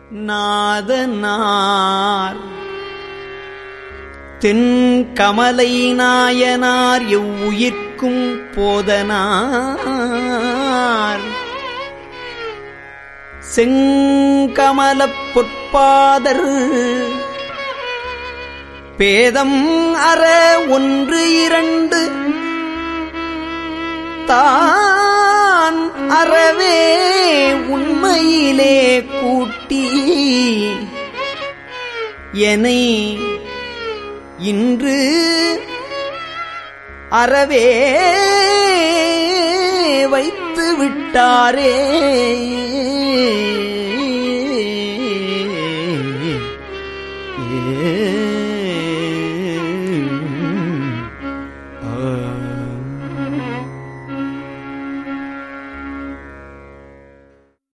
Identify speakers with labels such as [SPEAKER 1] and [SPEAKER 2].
[SPEAKER 1] நாதனார் தென்கமலை நாயனார் எவ்வுயிர்க்கும் போதனார் செங்கமலப் பொற்பாதர் பேதம் அற ஒன்று இரண்டு தான் அறவே உண்மையிலே கூட்டி எனை இன்று அறவே வைத்து விட்டாரே